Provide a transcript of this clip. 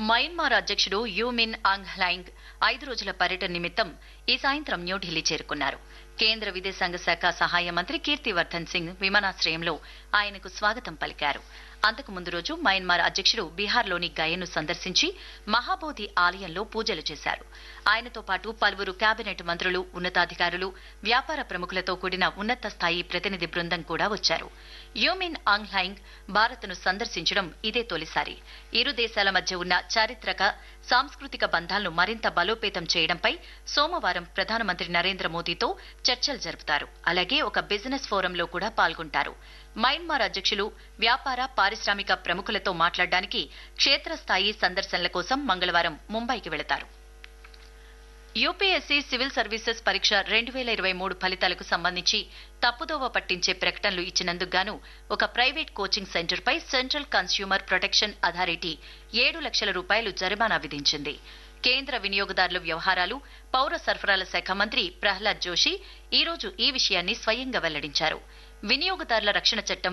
Myanmar అధ్యక్షుడు యూమిన్ ఆంగ్ హ్లాంగ్ ఐదు రోజుల పర్యటన నిమిత్తం ఈ సాయంత్రం న్యూఢిల్లీ చేరుకున్నారు కేంద్ర విదేశాంగ శాఖ సహాయ మంత్రి కీర్తివర్ధన్ సింగ్ విమానాశ్రయంలో ఆయనకు స్వాగతం పలికారు అంతకు ముందు రోజు మయన్మార్ అధ్యక్షుడు బీహార్లోని గయను సందర్శించి మహాబోధి ఆలయంలో పూజలు చేశారు ఆయనతో పాటు పలువురు కేబినెట్ మంత్రులు ఉన్నతాధికారులు వ్యాపార ప్రముఖులతో కూడిన ఉన్నత స్థాయి ప్రతినిధి బృందం కూడా వచ్చారు యూమిన్ ఆంగ్లాంగ్ భారత్ను సందర్శించడం ఇదే తొలిసారి ఇరు దేశాల మధ్య ఉన్న చారిత్రక సాంస్కృతిక బంధాలను మరింత బలోపేతం చేయడంపై సోమవారం ప్రధానమంత్రి నరేంద్ర మోదీతో చర్చలు జరుపుతారు అలాగే ఒక బిజినెస్ ఫోరంలో కూడా పాల్గొంటారు మయన్మార్ అధ్యక్షులు వ్యాపార పారిశ్రామిక ప్రముఖులతో మాట్లాడడానికి క్షేత్రస్థాయి సందర్శనల కోసం మంగళవారం ముంబైకి వెళతారు యూపీఎస్సీ సివిల్ సర్వీసెస్ పరీక్ష రెండు వేల ఇరవై మూడు ఫలితాలకు సంబంధించి తప్పుదోవ పట్టించే ప్రకటనలు ఇచ్చినందుకు గాను ఒక ప్రైవేట్ కోచింగ్ సెంటర్పై సెంట్రల్ కన్స్యూమర్ ప్రొటెక్షన్ అథారిటీ ఏడు లక్షల రూపాయలు జరిమానా విధించింది కేంద్ర వినియోగదారుల వ్యవహారాలు పౌర సరఫరాల శాఖ మంత్రి ప్రహ్లాద్ జోషి ఈ రోజు ఈ విషయాన్ని స్వయంగా వెల్లడించారు వినియోగదారుల రక్షణ చట్టం